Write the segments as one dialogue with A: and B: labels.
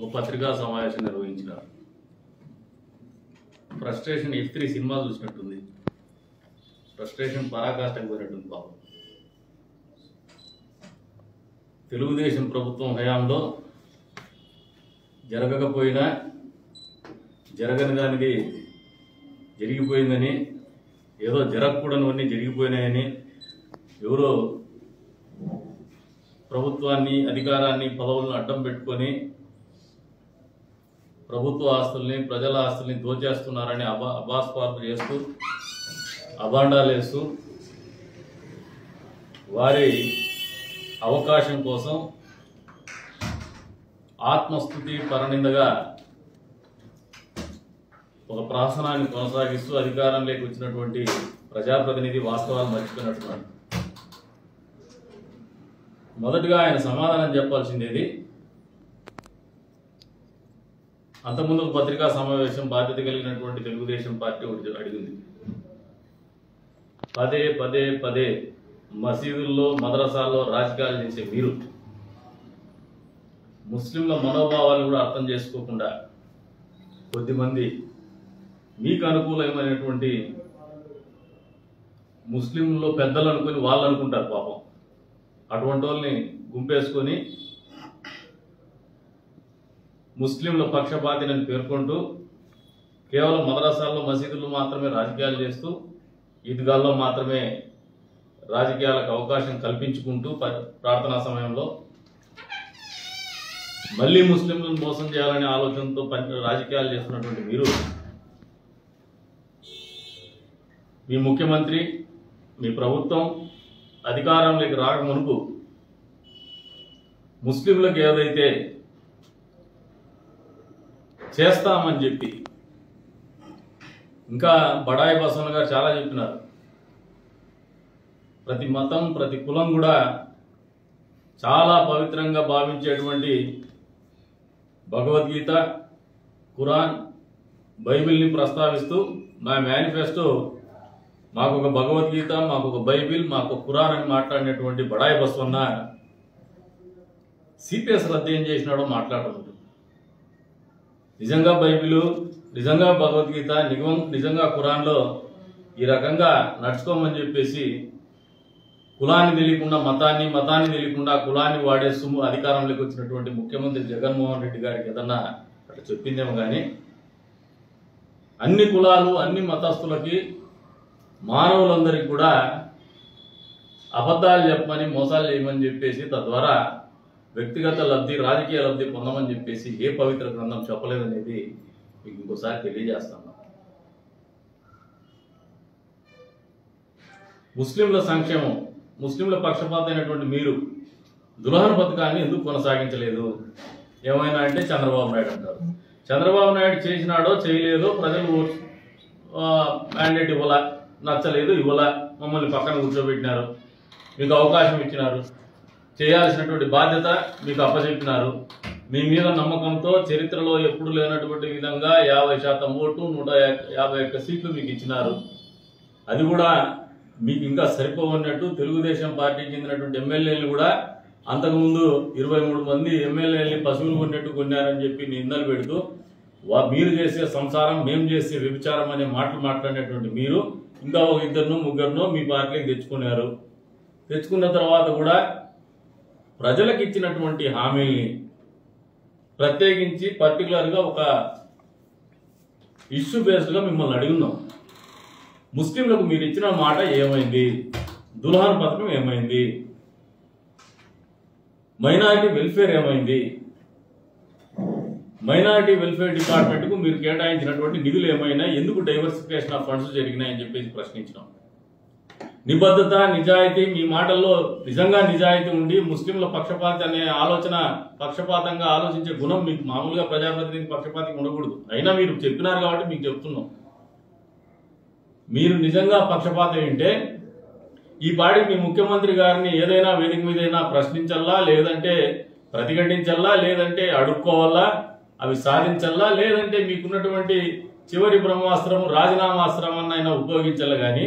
A: ఒక పత్రికా సమావేశం నిర్వహించినారు ఫ్రస్ట్రేషన్ ఎఫ్ త్రీ సినిమా చూసినట్టుంది ఫ్రస్ట్రేషన్ పరాకాష్ఠకు పోయినట్టుంది పాపం తెలుగుదేశం ప్రభుత్వం హయాంలో జరగకపోయినా జరగని దానిది జరిగిపోయిందని ఏదో జరగకూడనివన్నీ జరిగిపోయినాయని ఎవరో ప్రభుత్వాన్ని అధికారాన్ని పదవులను అడ్డం పెట్టుకొని ప్రభుత్వ ఆస్తుల్ని ప్రజల ఆస్తుల్ని దోచేస్తున్నారని అబా అబాస్పార్లు చేస్తూ అబాండాలు వేస్తూ వారి అవకాశం కోసం ఆత్మస్థుతి పరనిందగా ఒక ప్రాసనాన్ని కొనసాగిస్తూ అధికారంలోకి వచ్చినటువంటి ప్రజాప్రతినిధి వాస్తవాలు మర్చిపోయినట్టున్నాడు మొదటగా ఆయన సమాధానం చెప్పాల్సిందేది అంతకుముందు ఒక పత్రికా సమావేశం బాధ్యత కలిగినటువంటి తెలుగుదేశం పార్టీ ఒకటి అడిగింది పదే పదే పదే మసీదుల్లో మదరసాల్లో రాజకీయాలు చేసే మీరు ముస్లింల మనోభావాలు కూడా అర్థం చేసుకోకుండా కొద్దిమంది మీకు అనుకూలమైనటువంటి ముస్లింలో పెద్దలు అనుకుని వాళ్ళు అనుకుంటారు పాపం అటువంటి వాళ్ళని గుంపేసుకొని ముస్లింల పక్షపాతిని పేర్కొంటూ కేవలం మదరసాల్లో మసీదుల్లో మాత్రమే రాజకీయాలు చేస్తూ ఈద్గాల్లో మాత్రమే రాజకీయాలకు అవకాశం కల్పించుకుంటూ ప- ప్రార్థనా సమయంలో మళ్ళీ ముస్లింలను మోసం చేయాలనే ఆలోచనతో పని రాజకీయాలు చేస్తున్నటువంటి మీరు మీ ముఖ్యమంత్రి మీ ప్రభుత్వం అధికారంలోకి రాక మునుపు ముస్లింలకు ఏదైతే చేస్తామని చెప్పి ఇంకా బడాయి బసవన్న గారు చాలా చెప్పినారు ప్రతి మతం ప్రతి కులం కూడా చాలా పవిత్రంగా భావించేటువంటి భగవద్గీత ఖురాన్ బైబిల్ని ప్రస్తావిస్తూ మా మేనిఫెస్టో మాకు ఒక భగవద్గీత మాకు ఒక బైబిల్ మాకు ఒక ఖురాన్ అని మాట్లాడినటువంటి బడాయి బస్వన్న సిపిఎస్ రద్దు ఏం చేసినాడో మాట్లాడడం నిజంగా బైబిల్ నిజంగా భగవద్గీత నిగమం నిజంగా ఖురాన్లో ఈ రకంగా నడుచుకోమని చెప్పేసి కులాన్ని తెలియకుండా మతాన్ని మతాన్ని తెలియకుండా కులాన్ని వాడే సుము అధికారంలోకి వచ్చినటువంటి ముఖ్యమంత్రి జగన్మోహన్ రెడ్డి గారికి ఏదన్నా అట్లా చెప్పిందేమో కానీ అన్ని కులాలు అన్ని మతస్థులకి మానవులందరికీ కూడా అబద్ధాలు చెప్పమని మోసాలు చేయమని చెప్పేసి తద్వారా వ్యక్తిగత లబ్ధి రాజకీయ లబ్ధి పొందమని చెప్పేసి ఏ పవిత్ర గ్రంథం చెప్పలేదనేది మీకు ఇంకోసారి తెలియజేస్తాను ముస్లింల సంక్షేమం ముస్లింల పక్షపాతమైనటువంటి మీరు దులహన్ పథకాన్ని ఎందుకు కొనసాగించలేదు ఏమైనా అంటే చంద్రబాబు నాయుడు అంటారు చంద్రబాబు నాయుడు చేసినాడో చేయలేదో ప్రజలు మ్యాండేట్ ఇవ్వాల నచ్చలేదు ఇవ్వాల మమ్మల్ని పక్కన కూర్చోబెట్టినారు మీకు అవకాశం ఇచ్చినారు చేయాల్సినటువంటి బాధ్యత మీకు అప్పచెప్పినారు మీ మీద నమ్మకంతో చరిత్రలో ఎప్పుడు లేనటువంటి విధంగా యాభై శాతం ఓటు నూట యా- యాభై ఒక్క సీట్లు మీకు ఇచ్చినారు అది కూడా మీకు ఇంకా సరిపోవన్నట్టు తెలుగుదేశం పార్టీకి చెందినటువంటి ఎమ్మెల్యేలు కూడా అంతకుముందు ఇరవై మూడు మంది ఎమ్మెల్యేలని పశువులు కొన్నట్టు కొన్నారని చెప్పి నిందలు పెడుతూ వా- మీరు చేసే సంసారం మేము చేసే వ్యభిచారం అనే మాటలు మాట్లాడినటువంటి మీరు ఇంకా ఒక ఇద్దరును ముగ్గురును మీ పార్టీకి తెచ్చుకున్నారు తెచ్చుకున్న తర్వాత కూడా ప్రజలకు ఇచ్చినటువంటి హామీల్ని ప్రత్యేకించి పర్టికులర్గా ఒక ఇష్యూ బేస్డ్గా మిమ్మల్ని అడుగున్నాం ముస్లింలకు మీరు ఇచ్చిన మాట ఏమైంది దుల్హాన్ పథకం ఏమైంది మైనారిటీ వెల్ఫేర్ ఏమైంది మైనారిటీ వెల్ఫేర్ డిపార్ట్మెంట్ కు మీరు కేటాయించినటువంటి నిధులు ఏమైనా ఎందుకు డైవర్సిఫికేషన్ ఆఫ్ ఫండ్స్ జరిగినాయని చెప్పేసి ప్రశ్నించినాం నిబద్ధత నిజాయితీ మీ మాటల్లో నిజంగా నిజాయితీ ఉండి ముస్లింల పక్షపాతి అనే ఆలోచన పక్షపాతంగా ఆలోచించే గుణం మీకు మామూలుగా ప్రజాప్రతినిధి పక్షపాతి ఉండకూడదు అయినా మీరు చెప్పినారు కాబట్టి మీకు చెప్తున్నాం మీరు నిజంగా పక్షపాతం ఉంటే ఈ పాటికి మీ ముఖ్యమంత్రి గారిని ఏదైనా వేదిక మీద అయినా ప్రశ్నించల్లా లేదంటే ప్రతిఘటించల్లా లేదంటే అడుక్కోవాలా అవి సాధించల్లా లేదంటే మీకున్నటువంటి చివరి బ్రహ్మాస్త్రం రాజీనామాస్త్రం అయినా ఉపయోగించాలి కానీ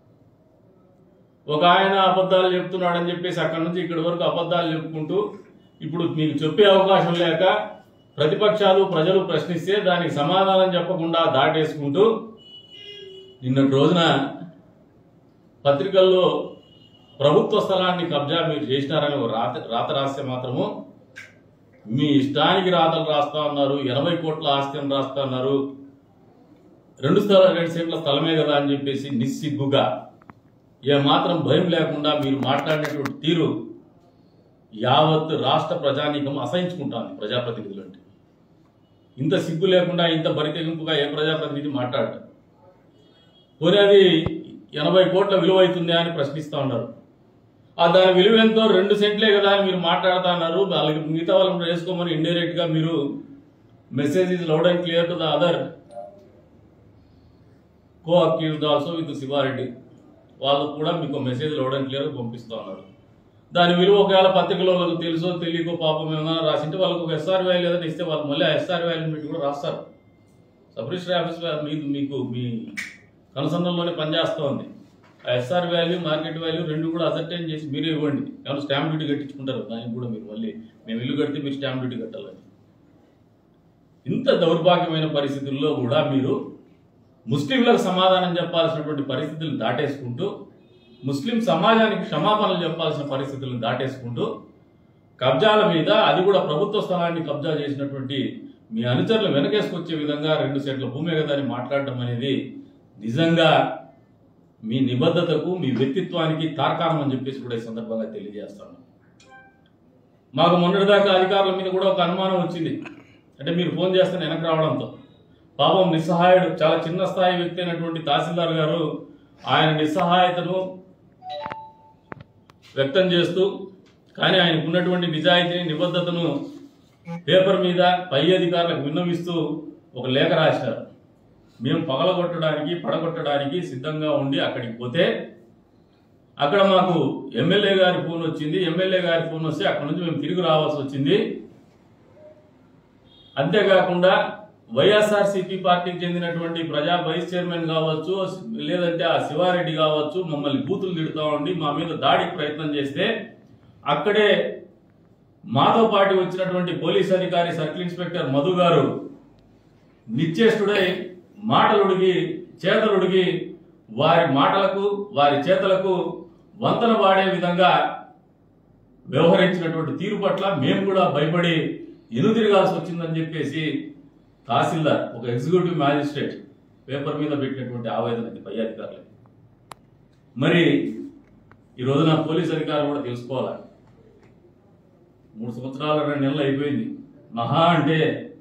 A: ఒక ఆయన అబద్ధాలు చెప్తున్నాడని చెప్పేసి అక్కడ నుంచి ఇక్కడి వరకు అబద్ధాలు చెప్పుకుంటూ ఇప్పుడు మీకు చెప్పే అవకాశం లేక ప్రతిపక్షాలు ప్రజలు ప్రశ్నిస్తే దానికి సమాధానం చెప్పకుండా దాటేసుకుంటూ నిన్నటి రోజున పత్రికల్లో ప్రభుత్వ స్థలాన్ని కబ్జా మీరు చేసినారని ఒక రాత రాత రాస్తే మాత్రము మీ ఇష్టానికి రాతలు రాస్తా ఉన్నారు ఎనభై కోట్ల ఆస్తి అని రాస్తా ఉన్నారు రెండు స్థల రెండు సెంట్ల స్థలమే కదా అని చెప్పేసి నిస్సిగ్గుగా ఏ మాత్రం భయం లేకుండా మీరు మాట్లాడినటువంటి తీరు యావత్ రాష్ట్ర ప్రజానీకం అసహించుకుంటాను ప్రజాప్రతినిధులు అంటే ఇంత సిగ్గు లేకుండా ఇంత బరితెగింపుగా ఏ ప్రజాప్రతినిధి మాట్లాడటం పోనీ అది ఎనభై కోట్ల విలువ అవుతుందా అని ప్రశ్నిస్తా ఉన్నారు ఆ దాని విలువ ఎంతో రెండు సెంట్లే కదా అని మీరు మాట్లాడుతా ఉన్నారు వాళ్ళకి మిగతా వాళ్ళని వేసుకోమని ఇండైరెక్ట్ గా మీరు message is loud and clear to the other co accused also with Shivareddy వాళ్ళు కూడా మీకు మెసేజ్ లౌడ్ అండ్ క్లియర్ పంపిస్తా ఉన్నారు దాని విలువ ఒకవేళ పత్రికలో వాళ్ళకి తెలుసో తెలియకో పాపం ఏమైనా రాసింటే వాళ్ళకి ఒక ఎస్ఆర్ వాల్యూ ఏదైనా ఇస్తే వాళ్ళు మళ్ళీ ఆ ఎస్ఆర్ వాల్యూ పెట్టి కూడా రాస్తారు సబ్ రిజిస్టర్ ఆఫీస్ మీకు మీకు మీ కనుసంధంలోనే పనిచేస్తూ ఉంది ఆ ఎస్ఆర్ వాల్యూ మార్కెట్ వాల్యూ రెండు కూడా అసర్టైన్ చేసి మీరే ఇవ్వండి ఏమైనా స్టాంప్ డ్యూటీ కట్టించుకుంటారు దానికి కూడా మీరు మళ్ళీ మేము ఇల్లు కడితే మీరు స్టాంప్ డ్యూటీ కట్టాలని ఇంత దౌర్భాగ్యమైన పరిస్థితుల్లో కూడా మీరు ముస్లింలకు సమాధానం చెప్పాల్సినటువంటి పరిస్థితులను దాటేసుకుంటూ ముస్లిం సమాజానికి క్షమాపణలు చెప్పాల్సిన పరిస్థితులను దాటేసుకుంటూ కబ్జాల మీద అది కూడా ప్రభుత్వ స్థలాన్ని కబ్జా చేసినటువంటి మీ అనుచరులు వెనకేసుకొచ్చే విధంగా రెండు సెట్ల భూమి కదా అని మాట్లాడటం అనేది నిజంగా మీ నిబద్ధతకు మీ వ్యక్తిత్వానికి తార్కాణం అని చెప్పేసి కూడా ఈ సందర్భంగా తెలియజేస్తాను మాకు మొన్నటిదాకా అధికారుల మీద కూడా ఒక అనుమానం వచ్చింది అంటే మీరు ఫోన్ చేస్తే వెనక్కి రావడంతో పాపం నిస్సహాయుడు చాలా చిన్న స్థాయి వ్యక్తి అయినటువంటి తహసీల్దార్ గారు ఆయన నిస్సహాయతను వ్యక్తం చేస్తూ కానీ ఆయనకు ఉన్నటువంటి నిజాయితీని నిబద్ధతను పేపర్ మీద పై అధికారులకు విన్నవిస్తూ ఒక లేఖ రాశారు మేము పగలగొట్టడానికి పడగొట్టడానికి సిద్ధంగా ఉండి అక్కడికి పోతే అక్కడ మాకు ఎమ్మెల్యే గారి ఫోన్ వచ్చింది ఎమ్మెల్యే గారి ఫోన్ వస్తే అక్కడ నుంచి మేము తిరిగి రావాల్సి వచ్చింది అంతేకాకుండా వైఎస్ఆర్సీపీ పార్టీకి చెందినటువంటి ప్రజా వైస్ చైర్మన్ కావచ్చు లేదంటే ఆ శివారెడ్డి కావచ్చు మమ్మల్ని బూతులు తిడుతూ ఉండి మా మీద దాడికి ప్రయత్నం చేస్తే అక్కడే మాతో పాటు వచ్చినటువంటి పోలీస్ అధికారి సర్కిల్ ఇన్స్పెక్టర్ మధు గారు నిశ్చేష్టుడై మాటలుడిగి చేతలుడిగి వారి మాటలకు వారి చేతలకు వంతన వాడే విధంగా వ్యవహరించినటువంటి తీరు పట్ల మేము కూడా భయపడి ఎనుదిరగాల్సి వచ్చిందని చెప్పేసి తహసీల్దార్ ఒక ఎగ్జిక్యూటివ్ మ్యాజిస్ట్రేట్ పేపర్ మీద పెట్టినటువంటి ఆవేదనకి పై అధికారులకి మరి ఈ రోజున పోలీస్ అధికారులు కూడా తెలుసుకోవాలి మూడు సంవత్సరాల రెండు నెలలు అయిపోయింది మహా అంటే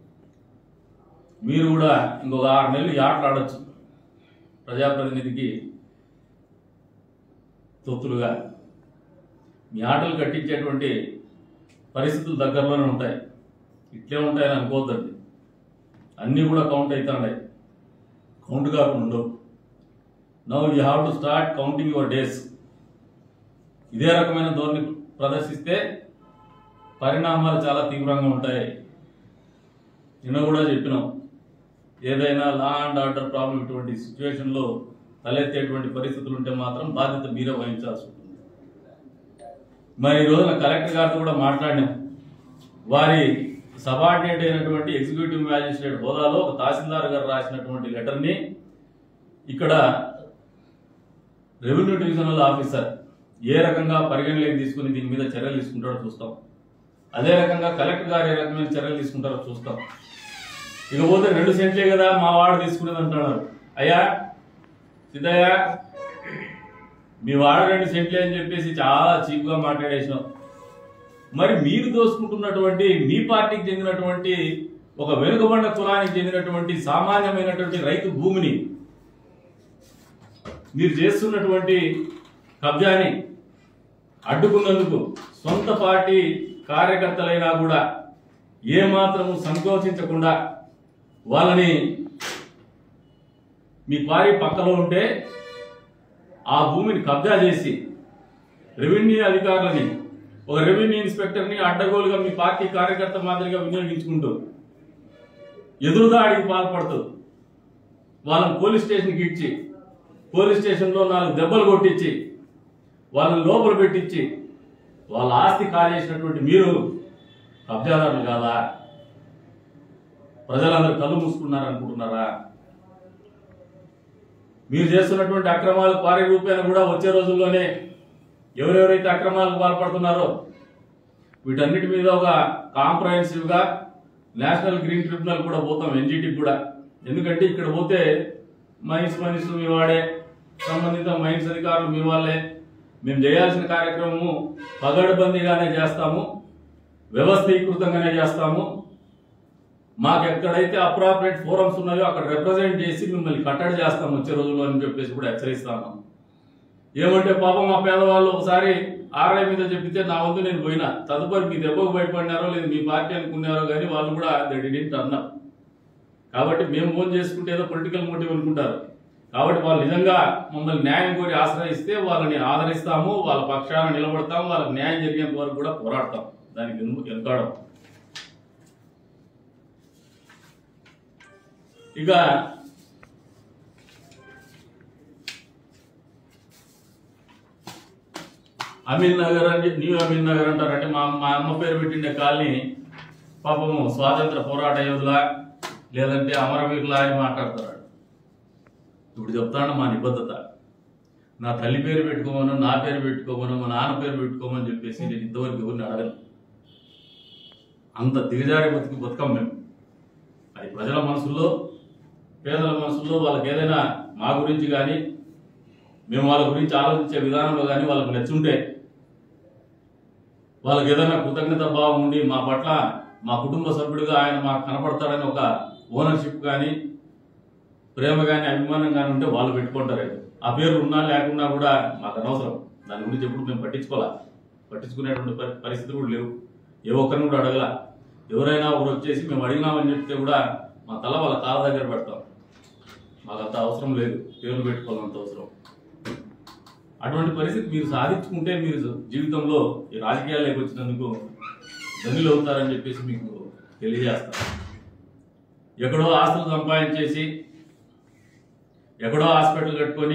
A: మీరు కూడా ఇంకొక ఆరు నెలలు ఈ ఆటలు ఆడొచ్చు ప్రజాప్రతినిధికి తొత్తులుగా మీ ఆటలు కట్టించేటువంటి పరిస్థితులు దగ్గరలోనే ఉంటాయి ఇట్లే ఉంటాయని అనుకోవద్దండి అన్నీ కూడా కౌంట్ అవుతున్నాయి కౌంట్ కాకుండా ఉండవు now you have to start counting your days ఇదే రకమైన ధోరణి ప్రదర్శిస్తే పరిణామాలు చాలా తీవ్రంగా ఉంటాయి నిన్న కూడా చెప్పినాం ఏదైనా లా అండ్ ఆర్డర్ ప్రాబ్లం ఇటువంటి సిచ్యువేషన్లో తలెత్తేటువంటి పరిస్థితులు ఉంటే మాత్రం బాధ్యత మీరే వహించాల్సి ఉంటుంది మరి ఈ రోజున కలెక్టర్ గారితో కూడా మాట్లాడినాం వారి సబార్డినేట్ అయినటువంటి ఎగ్జిక్యూటివ్ మ్యాజిస్ట్రేట్ హోదాలో ఒక తహసీల్దార్ గారు రాసినటువంటి లెటర్ని ఇక్కడ రెవెన్యూ డివిజనల్ ఆఫీసర్ ఏ రకంగా పరిగణలోకి తీసుకుని దీని మీద చర్యలు తీసుకుంటారో చూస్తాం అదే రకంగా కలెక్టర్ గారు ఏ రకమైన చర్యలు తీసుకుంటారో చూస్తాం ఇకపోతే రెండు సెంట్లే కదా మా వాడు తీసుకునేది అంటున్నారు అయ్యా సిద్ధయ్య మీ వాడు రెండు సెంట్లే అని చెప్పేసి చాలా చీప్ గా మాట్లాడేసినాం మరి మీరు దోసుకుంటున్నటువంటి మీ పార్టీకి చెందినటువంటి ఒక వెనుకబడిన కులానికి చెందినటువంటి సామాన్యమైనటువంటి రైతు భూమిని మీరు చేస్తున్నటువంటి కబ్జాని అడ్డుకున్నందుకు సొంత పార్టీ కార్యకర్తలైనా కూడా ఏమాత్రము సంకోచించకుండా వాళ్ళని మీ క్వారీ పక్కలో ఉంటే ఆ భూమిని కబ్జా చేసి రెవెన్యూ అధికారులని ఒక రెవెన్యూ ఇన్స్పెక్టర్ని అడ్డగోలుగా మీ పార్టీ కార్యకర్త మాదిరిగా వినియోగించుకుంటూ ఎదురుదాడికి పాల్పడుతూ వాళ్ళని పోలీస్ స్టేషన్కి ఇచ్చి పోలీస్ స్టేషన్లో నాలుగు దెబ్బలు కొట్టించి వాళ్ళని లోపల పెట్టించి వాళ్ళ ఆస్తి కాజేసినటువంటి మీరు కబ్జాదారులు కాదా ప్రజలందరూ కళ్ళు మూసుకున్నారు అనుకుంటున్నారా మీరు చేస్తున్నటువంటి అక్రమాలు పారే రూపేణ కూడా వచ్చే రోజుల్లోనే ఎవరెవరైతే అక్రమాలకు పాల్పడుతున్నారో వీటన్నిటి మీద ఒక కాంప్రహెన్సివ్ గా నేషనల్ గ్రీన్ ట్రిబ్యునల్ కూడా పోతాం ఎన్జిటికి కూడా ఎందుకంటే ఇక్కడ పోతే మైన్స్ మనిషిలు మీ వాడే సంబంధిత మైన్స్ అధికారులు మీ వాళ్ళే మేము చేయాల్సిన కార్యక్రమము పగడబందీగానే చేస్తాము వ్యవస్థీకృతంగానే చేస్తాము మాకు ఎక్కడైతే అప్రాపరేట్ ఫోరమ్స్ ఉన్నాయో అక్కడ రిప్రజెంట్ చేసి మిమ్మల్ని కట్టడి చేస్తాం వచ్చే రోజుల్లో అని చెప్పేసి కూడా హెచ్చరిస్తాను ఏమంటే పాపం మా పేదవాళ్ళు ఒకసారి ఆర్ఐ మీద చెప్పితే నా వంతు నేను పోయినా తదుపరి మీ దెబ్బకు భయపడినారో లేదు మీ పార్టీ అనుకున్నారో కానీ వాళ్ళు కూడా దడి అన్నారు కాబట్టి మేము ఫోన్ చేసుకుంటే ఏదో పొలిటికల్ మోటివ్ అనుకుంటారు కాబట్టి వాళ్ళు నిజంగా మమ్మల్ని న్యాయం కోరి ఆశ్రయిస్తే వాళ్ళని ఆదరిస్తాము వాళ్ళ పక్షాన నిలబడతాము వాళ్ళకి న్యాయం జరిగేంత వరకు కూడా పోరాడతాం దానికి ఎందుకు వెనకాడం ఇక అమీన్ నగర్ అని న్యూ అమీన్ నగర్ అంటారు అంటే మా మా అమ్మ పేరు పెట్టిండే కాలనీ పాపము స్వాతంత్ర పోరాట యోధుల లేదంటే అమరవీరులా అని మాట్లాడతారు ఇప్పుడు చెప్తాను మా నిబద్ధత నా తల్లి పేరు పెట్టుకోమను నా పేరు పెట్టుకోమను మా నాన్న పేరు పెట్టుకోమని చెప్పేసి నేను ఇంతవరకు ఎవరిని అడగను అంత దిగజారి బతుకు బతుకం మేము అది ప్రజల మనసుల్లో పేదల మనసుల్లో వాళ్ళకి ఏదైనా మా గురించి కానీ మేము వాళ్ళ గురించి ఆలోచించే విధానంలో కానీ వాళ్ళకి నచ్చుంటే వాళ్ళకి ఏదైనా కృతజ్ఞత భావం ఉండి మా పట్ల మా కుటుంబ సభ్యుడిగా ఆయన మాకు కనపడతాడని ఒక ఓనర్షిప్ కానీ ప్రేమ కానీ అభిమానం కానీ ఉంటే వాళ్ళు పెట్టుకుంటారు ఆ పేరు ఉన్నా లేకున్నా కూడా మాకు అనవసరం దాని గురించి ఎప్పుడు మేము పట్టించుకోవాలా పట్టించుకునేటువంటి పరి- పరిస్థితులు కూడా లేవు ఏ ఒక్కరిని కూడా అడగల ఎవరైనా ఒకరు వచ్చేసి మేము అడిగినామని చెప్తే కూడా మా తల వాళ్ళ కాళ్ళ దగ్గర పెడతాం మాకు అంత అవసరం లేదు పేర్లు పెట్టుకోవాలంత అవసరం అటువంటి పరిస్థితి మీరు సాధించుకుంటే మీరు జీవితంలో ఈ రాజకీయాల్లోకి వచ్చినందుకు ధనులు అవుతారని చెప్పేసి మీకు తెలియజేస్తాను ఎక్కడో ఆస్తులు సంపాదించేసి ఎక్కడో హాస్పిటల్ కట్టుకొని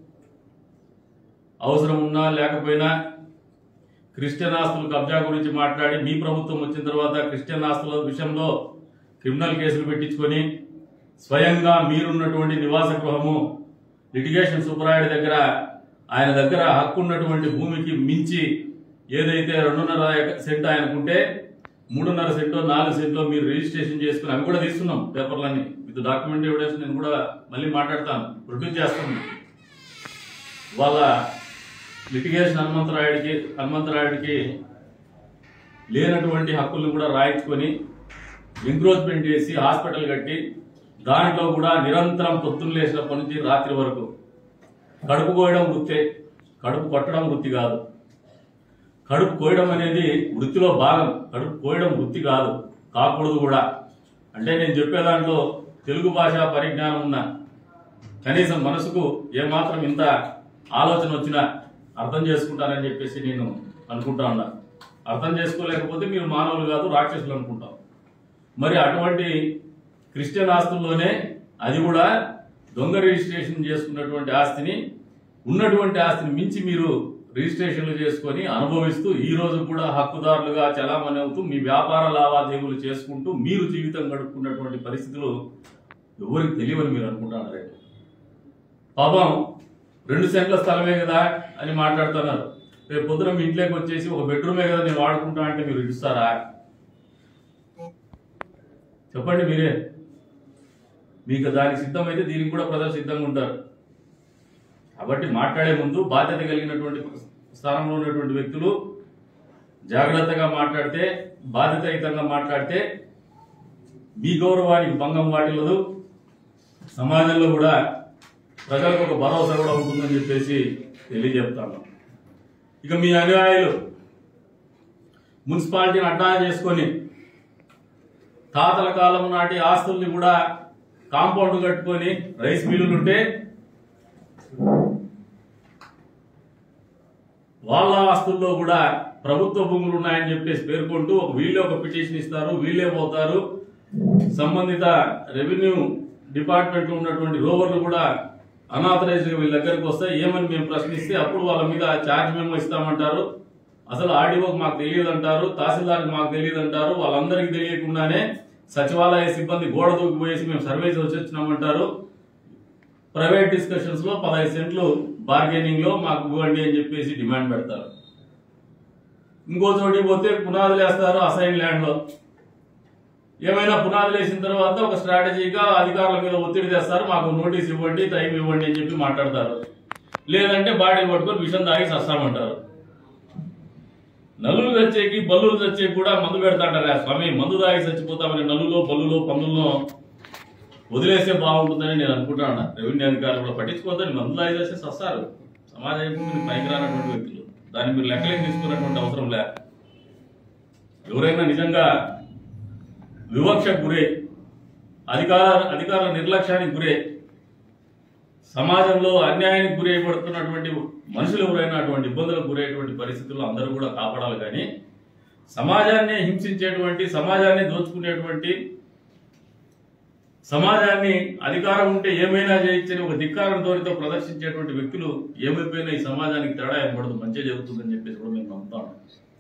A: అవసరం ఉన్నా లేకపోయినా క్రిస్టియన్ ఆస్తుల కబ్జా గురించి మాట్లాడి మీ ప్రభుత్వం వచ్చిన తర్వాత క్రిస్టియన్ ఆస్తుల విషయంలో క్రిమినల్ కేసులు పెట్టించుకొని స్వయంగా మీరున్నటువంటి నివాస గృహము లిటిగేషన్ సుబ్బరాయుడు దగ్గర ఆయన దగ్గర హక్కు ఉన్నటువంటి భూమికి మించి ఏదైతే రెండున్నర ఎక- సెంట్ ఆయనకుంటే మూడున్నర సెంటో నాలుగు సెంటో మీరు రిజిస్ట్రేషన్ చేసుకుని అవి కూడా తీస్తున్నాం పేపర్లన్నీ విత్ డాక్యుమెంట్ ఎవిడెన్స్ నేను కూడా మళ్ళీ మాట్లాడతాను ప్రొడ్యూస్ చేస్తాను వాళ్ళ లిటిగేషన్ హనుమంతరాయుడికి హనుమంతరాయుడికి లేనటువంటి హక్కులను కూడా రాయించుకొని ఎంక్రోచ్మెంట్ చేసి హాస్పిటల్ కట్టి దాంట్లో కూడా నిరంతరం పొద్దున్న లేచినప్పటి నుంచి రాత్రి వరకు కడుపు కోయడం వృత్తే కడుపు కొట్టడం వృత్తి కాదు కడుపు కోయడం అనేది వృత్తిలో భాగం కడుపు కోయడం వృత్తి కాదు కాకూడదు కూడా అంటే నేను చెప్పే దాంట్లో తెలుగు భాష పరిజ్ఞానం ఉన్న కనీసం మనసుకు ఏమాత్రం ఇంత ఆలోచన వచ్చినా అర్థం చేసుకుంటారని చెప్పేసి నేను అనుకుంటా ఉన్నా అర్థం చేసుకోలేకపోతే మీరు మానవులు కాదు రాక్షసులు అనుకుంటాం మరి అటువంటి క్రిస్టియన్ ఆస్తుల్లోనే అది కూడా దొంగ రిజిస్ట్రేషన్ చేసుకున్నటువంటి ఆస్తిని ఉన్నటువంటి ఆస్తిని మించి మీరు రిజిస్ట్రేషన్లు చేసుకొని అనుభవిస్తూ ఈ రోజు కూడా హక్కుదారులుగా చలామణి అవుతూ మీ వ్యాపార లావాదేవీలు చేసుకుంటూ మీరు జీవితం గడుపుకున్నటువంటి పరిస్థితులు ఎవరికి తెలియవని మీరు అనుకుంటున్నారే పాపం రెండు సెంట్ల స్థలమే కదా అని మాట్లాడుతున్నారు రేపు పొద్దున మీ ఇంట్లోకి వచ్చేసి ఒక బెడ్రూమే కదా నేను వాడుకుంటా అంటే మీరు ఇస్తారా చెప్పండి మీరే మీకు దానికి సిద్ధమైతే దీనికి కూడా ప్రజలు సిద్ధంగా ఉంటారు కాబట్టి మాట్లాడే ముందు బాధ్యత కలిగినటువంటి స్థానంలో ఉన్నటువంటి వ్యక్తులు జాగ్రత్తగా మాట్లాడితే బాధ్యతాయుతంగా మాట్లాడితే మీ గౌరవానికి భంగం వాటిల్లదు సమాజంలో కూడా ప్రజలకు ఒక భరోసా కూడా ఉంటుందని చెప్పేసి తెలియజెప్తాను ఇక మీ అనుయాయులు మున్సిపాలిటీని అడ్డా చేసుకొని తాతల కాలం నాటి ఆస్తుల్ని కూడా కాంపౌండ్ కట్టుకొని రైస్ మిల్లులు ఉంటే వాళ్ళ ఆస్తుల్లో కూడా ప్రభుత్వ భూములు ఉన్నాయని చెప్పేసి పేర్కొంటూ ఒక వీళ్ళే ఒక పిటిషన్ ఇస్తారు వీళ్ళే పోతారు సంబంధిత రెవెన్యూ డిపార్ట్మెంట్ లో ఉన్నటువంటి రోవర్లు కూడా అనాథరైజ్ వీళ్ళ దగ్గరకు వస్తే ఏమని మేము ప్రశ్నిస్తే అప్పుడు వాళ్ళ మీద ఛార్జ్ మేము ఇస్తామంటారు అసలు ఆర్డీఓకి మాకు తెలియదు అంటారు తహసీల్దార్కి మాకు తెలియదు అంటారు వాళ్ళందరికీ తెలియకుండానే సచివాలయ సిబ్బంది గోడ దూకిపోయేసి మేము సర్వే చేసి వచ్చినామంటారు ప్రైవేట్ డిస్కషన్స్ లో పదహైదు సెంట్లు బార్గెనింగ్ లో మాకు ఇవ్వండి అని చెప్పేసి డిమాండ్ పెడతారు ఇంకో చోటికి పోతే పునాదులు వేస్తారు అసైన్ ల్యాండ్ లో ఏమైనా పునాదులు వేసిన తర్వాత ఒక స్ట్రాటజీగా అధికారుల మీద ఒత్తిడి తెస్తారు మాకు నోటీస్ ఇవ్వండి టైం ఇవ్వండి అని చెప్పి మాట్లాడతారు లేదంటే బాడీలు పట్టుకొని విషం తాగి సస్తామంటారు నల్లులు చచ్చేకి బల్లులు చచ్చేకి కూడా మందు పెడతాంటారా స్వామి మందు తాగి చచ్చిపోతామని నల్లులో బల్లులో పన్నుల్లో వదిలేస్తే బాగుంటుందని నేను అనుకుంటాను రెవెన్యూ అధికారులు కూడా పట్టించుకోవద్దని మందు తాగి చేస్తే సస్తారు సమాజానికి పనికిరానటువంటి వ్యక్తులు దాన్ని మీరు లెక్కలేకి తీసుకున్నటువంటి అవసరం లే ఎవరైనా నిజంగా వివక్షకు గురే అధికార అధికారుల నిర్లక్ష్యానికి గురే సమాజంలో అన్యాయానికి గురైపడుతున్నటువంటి మనుషులు ఎవరైనా అటువంటి ఇబ్బందులకు గురయ్యేటువంటి పరిస్థితుల్లో అందరూ కూడా కాపాడాలి కానీ సమాజాన్ని హింసించేటువంటి సమాజాన్ని దోచుకునేటువంటి సమాజాన్ని అధికారం ఉంటే ఏమైనా చేయొచ్చని ఒక ధిక్కారం ధోరణితో ప్రదర్శించేటువంటి వ్యక్తులు ఏమైపోయినా ఈ సమాజానికి తేడా ఏర్పడదు మంచి జరుగుతుందని చెప్పేసి కూడా మేము నమ్ముతాను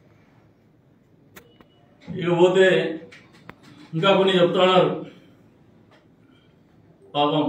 A: ఇక పోతే ఇంకా కొన్ని చెప్తున్నారు పాపం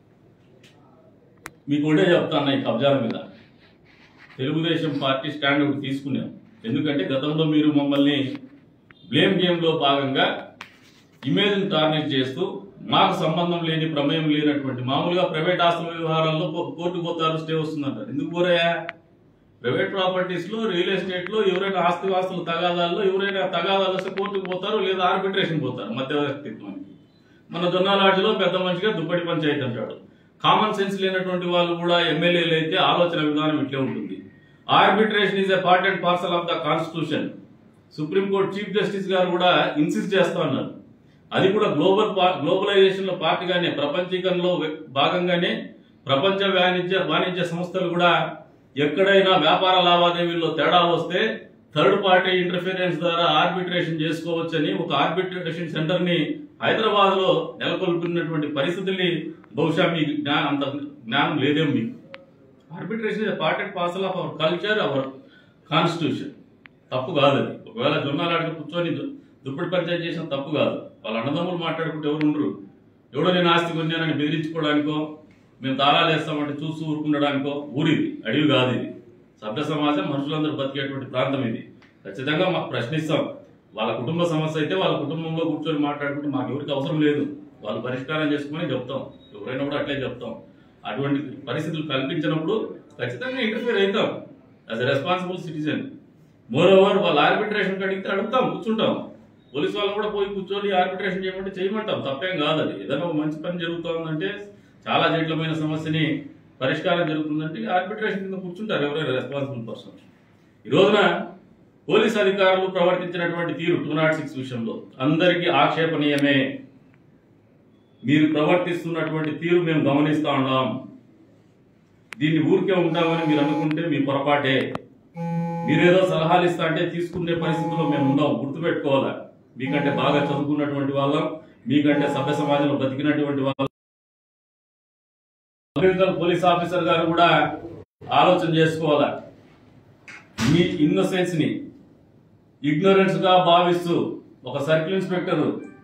A: మీకు ఒకటే చెప్తాను ఈ కబ్జాల మీద తెలుగుదేశం పార్టీ స్టాండ్ ఒకటి తీసుకున్నాం ఎందుకంటే గతంలో మీరు మమ్మల్ని బ్లేమ్ గేమ్లో భాగంగా ఇమేజ్ని టార్గెట్ చేస్తూ మాకు సంబంధం లేని ప్రమేయం లేనటువంటి మామూలుగా ప్రైవేట్ ఆస్తుల వ్యవహారాల్లో కో- కోర్టుకు పోతారు స్టే వస్తుందంటారు ఎందుకు పోరాయా ప్రైవేట్ ప్రాపర్టీస్ లో రియల్ ఎస్టేట్ లో ఎవరైనా ఆస్తి వాస్తుల తగాదాల్లో ఎవరైనా తగాదాలు వస్తే కోర్టుకు పోతారు లేదా ఆర్బిట్రేషన్ పోతారు మధ్యవర్తిత్వానికి మన జొన్నాలాడ్జిలో పెద్ద మనిషిగా దుప్పటి పంచాయతీ అంటాడు కామన్ సెన్స్ లేనటువంటి వాళ్ళు కూడా ఎమ్మెల్యేలు అయితే ఆలోచన విధానం ఇట్లే ఉంటుంది arbitration is a part and parcel of the constitution supreme court chief justice గారు కూడా ఇన్సిస్ట్ చేస్తా ఉన్నారు అది కూడా గ్లోబల్ గ్లోబలైజేషన్ లో పార్ట్గానే ప్రపంచీకరణలో వె- భాగంగానే ప్రపంచ వాణిజ్య వాణిజ్య సంస్థలు కూడా ఎక్కడైనా వ్యాపార లావాదేవీల్లో తేడా వస్తే థర్డ్ పార్టీ ఇంటర్ఫీరెన్స్ ద్వారా ఆర్బిట్రేషన్ చేసుకోవచ్చని ఒక ఆర్బిట్రేషన్ సెంటర్ ని హైదరాబాద్ లో నెలకొల్పినటువంటి పరిస్థితుల్ని బహుశా మీకు జ్ఞా అంత జ్ఞానం లేదేమో మీకు arbitration is part and parcel of our culture our constitution తప్పు కాదు అది ఒకవేళ జొన్నాలాడికి కూర్చొని దు- దుప్పటి పంచాయతీ చేసిన తప్పు కాదు వాళ్ళ అన్నదమ్ములు మాట్లాడుకుంటే ఎవరు ఉండరు ఎవడో నేను ఆస్తి కొన్నానని బెదిరించుకోవడానికో మేము తాళాలు వేస్తామంటే చూస్తూ ఊరుకుండడానికో ఊరిది అడవి కాదు ఇది సభ్య సమాజం మనుషులందరూ బతికేటువంటి ప్రాంతం ఇది ఖచ్చితంగా మాకు ప్రశ్నిస్తాం వాళ్ళ కుటుంబ సమస్య అయితే వాళ్ళ కుటుంబంలో కూర్చొని మాట్లాడుకుంటే మాకు ఎవరికి అవసరం లేదు వాళ్ళు పరిష్కారం చేసుకుని చెప్తాం ఎవరైనా కూడా అట్లే చెప్తాం అటువంటి పరిస్థితులు కల్పించినప్పుడు ఖచ్చితంగా ఇంటర్ఫియర్ అవుతాం as a responsible citizen moreover వాళ్ళు ఆర్బిట్రేషన్ అడిగితే అడుగుతాం కూర్చుంటాం పోలీస్ వాళ్ళు కూడా పోయి కూర్చొని ఆర్బిట్రేషన్ చేయమంటే చేయమంటాం తప్పేం కాదు అది ఏదైనా ఒక మంచి పని జరుగుతోందంటే చాలా జటిలమైన సమస్యని పరిష్కారం జరుగుతుందంటే ఆర్బిట్రేషన్ కింద కూర్చుంటారు ఎవరైనా రెస్పాన్సిబుల్ పర్సన్ ఈ రోజున పోలీస్ అధికారులు ప్రవర్తించినటువంటి తీరు టూ నాట్ సిక్స్ విషయంలో అందరికీ ఆక్షేపణీయమే మీరు ప్రవర్తిస్తున్నటువంటి తీరు మేము గమనిస్తా ఉన్నాం దీన్ని ఊరికే ఉంటామని మీరు అనుకుంటే మీ పొరపాటే మీరేదో సలహాలు ఇస్తా అంటే తీసుకునే పరిస్థితుల్లో మేము ఉన్నాం గుర్తుపెట్టుకోవాలా మీకంటే బాగా చదువుకున్నటువంటి వాళ్ళం మీకంటే సభ్య సమాజంలో బతికినటువంటి వాళ్ళం అమెరికన్ పోలీస్ ఆఫీసర్ గారు కూడా ఆలోచన చేసుకోవాలా మీ ఇన్నోసెన్స్ ని ఇగ్నోరెన్స్ గా భావిస్తూ ఒక సర్కిల్ ఇన్స్పెక్టర్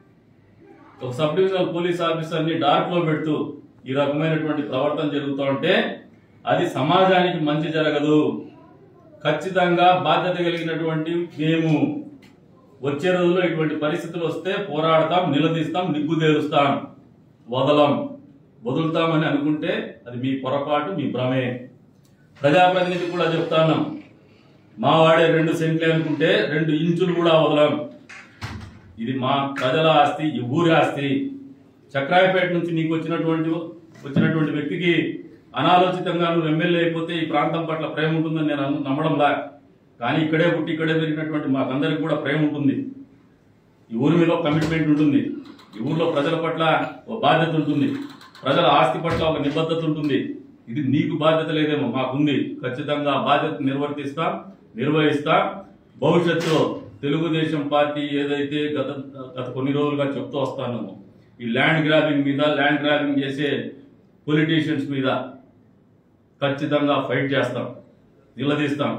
A: ఒక సబ్ డివిజనల్ పోలీస్ ఆఫీసర్ ని డార్క్ లో పెడుతూ ఈ రకమైనటువంటి ప్రవర్తన జరుగుతూ ఉంటే అది సమాజానికి మంచి జరగదు ఖచ్చితంగా బాధ్యత కలిగినటువంటి మేము వచ్చే రోజుల్లో ఇటువంటి పరిస్థితులు వస్తే పోరాడతాం నిలదీస్తాం నిగ్గుదేరుస్తాం వదలం వదులుతామని అనుకుంటే అది మీ పొరపాటు మీ భ్రమే ప్రజాప్రతినిధి కూడా చెప్తాను మా వాడే రెండు సెంట్లే అనుకుంటే రెండు ఇంచులు కూడా వదలం ఇది మా ప్రజల ఆస్తి ఈ ఊరి ఆస్తి చక్రాయపేట నుంచి నీకు వచ్చినటువంటి వచ్చినటువంటి వ్యక్తికి అనాలోచితంగా నువ్వు ఎమ్మెల్యే అయిపోతే ఈ ప్రాంతం పట్ల ప్రేమ ఉంటుందని నేను అను- నమ్మడంలా కానీ ఇక్కడే పుట్టి ఇక్కడే పెరిగినటువంటి మాకందరికి కూడా ప్రేమ ఉంటుంది ఈ ఊరి మీద ఒక కమిట్మెంట్ ఉంటుంది ఈ ఊర్లో ప్రజల పట్ల ఒక బాధ్యత ఉంటుంది ప్రజల ఆస్తి పట్ల ఒక నిబద్ధత ఉంటుంది ఇది నీకు బాధ్యత లేదేమో మాకుంది ఖచ్చితంగా ఆ బాధ్యత నిర్వర్తిస్తాం నిర్వహిస్తాం భవిష్యత్తులో తెలుగుదేశం పార్టీ ఏదైతే గత గత కొన్ని రోజులుగా చెప్తూ వస్తాను ఈ ల్యాండ్ గ్రాబింగ్ మీద ల్యాండ్ గ్రాబింగ్ చేసే పొలిటీషియన్స్ మీద ఖచ్చితంగా ఫైట్ చేస్తాం నిలదీస్తాం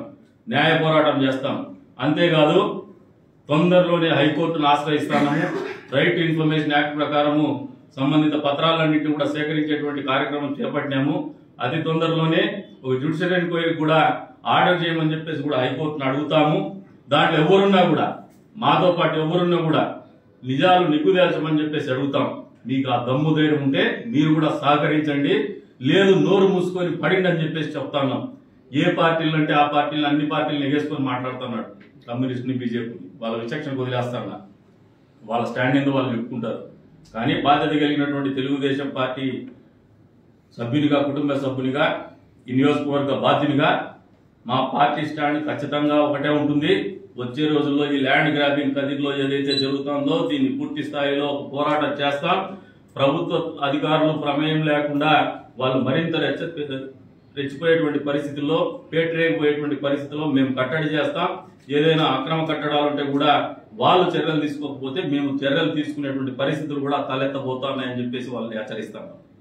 A: న్యాయ పోరాటం చేస్తాం అంతేకాదు తొందరలోనే హైకోర్టును ఆశ్రయిస్తాము రైట్ టు ఇన్ఫర్మేషన్ యాక్ట్ ప్రకారము సంబంధిత పత్రాలన్నింటినీ కూడా సేకరించేటువంటి కార్యక్రమం చేపట్టినాము అతి తొందరలోనే ఒక జ్యుడిషియల్ ఎంక్వైరీ కూడా ఆర్డర్ చేయమని చెప్పేసి కూడా హైకోర్టును అడుగుతాము దాంట్లో ఎవరున్నా కూడా మాతో పాటు ఎవరున్నా కూడా నిజాలు నిగ్గుదేల్చమని చెప్పేసి అడుగుతాం మీకు ఆ దమ్ము ధైర్యం ఉంటే మీరు కూడా సహకరించండి లేదు నోరు మూసుకొని పడిండి అని చెప్పేసి చెప్తాను ఏ పార్టీలు అంటే ఆ పార్టీలు అన్ని పార్టీలు ఎగేసుకొని మాట్లాడుతున్నాడు కమ్యూనిస్ట్ని బీజేపీని వాళ్ళ విచక్షణ వదిలేస్తాను వాళ్ళ స్టాండ్ ఏందో వాళ్ళు చెప్పుకుంటారు కానీ బాధ్యత కలిగినటువంటి తెలుగుదేశం పార్టీ సభ్యునిగా కుటుంబ సభ్యునిగా ఈ నియోజకవర్గ బాధ్యునిగా మా పార్టీ స్టాండ్ ఖచ్చితంగా ఒకటే ఉంటుంది వచ్చే రోజుల్లో ఈ ల్యాండ్ గ్రాబింగ్ కదిలో ఏదైతే జరుగుతుందో దీన్ని పూర్తి స్థాయిలో ఒక పోరాటం చేస్తాం ప్రభుత్వ అధికారులు ప్రమేయం లేకుండా వాళ్ళు మరింత రెచ్చ రెచ్చిపోయేటువంటి పరిస్థితుల్లో పేటరేగిపోయేటువంటి పరిస్థితుల్లో మేము కట్టడి చేస్తాం ఏదైనా అక్రమ కట్టడాలు ఉంటే కూడా వాళ్ళు చర్యలు తీసుకోకపోతే మేము చర్యలు తీసుకునేటువంటి పరిస్థితులు కూడా తలెత్తబోతున్నాయని చెప్పేసి వాళ్ళని హెచ్చరిస్తాం